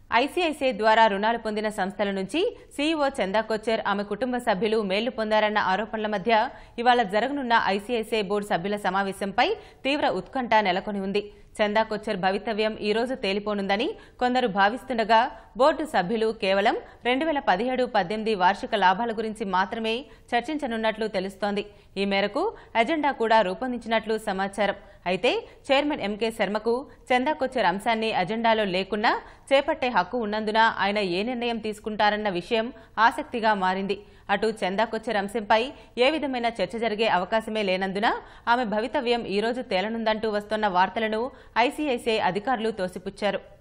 ICICI ద్వారా రుణాలు పొందిన సంస్థల నుంచి సీఈఓ చందా కొచ్చర్ ఆమె కుటుంబ సభ్యులు మేళ్లు పొందారన్న ఆరోపణల మధ్య ఇవాళ జరగనున్న ఐసీఐసీఐ బోర్డు సభ్యుల సమావేశంపై తీవ్ర ఉత్కంఠ నెలకొని ఉంది చందా కొచ్చర్ భవితవ్యం ఈ రోజు తేలిపోనుందని కొందరు భావిస్తుండగా బోర్డు సభ్యులు కేవలం రెండు వేల పదిహేడు పద్దెనిమిది వార్షిక లాభాల గురించి మాత్రమే చర్చించనున్నట్లు తెలుస్తోంది ఈ మేరకు ఎజెండా కూడా రూపొందించినట్లు సమాచారం అయితే చైర్మన్ ఎంకే శర్మకు చందా కొచ్చర్ అంశాన్ని అజెండాలో లేకున్నా చేపట్టే హక్కు ఉన్నందున ఆయన ఏ నిర్ణయం తీసుకుంటారన్న విషయం ఆసక్తిగా మారింది అటు చందా కొచ్చర్ అంశంపై ఏ విధమైన చర్చ జరిగే అవకాశమే లేనందున ఆమె భవితవ్యం ఈ రోజు తేలనుందంటూ వస్తున్న వార్తలను ఐసీఐసీఐ అధికారులు తోసిపుచ్చారు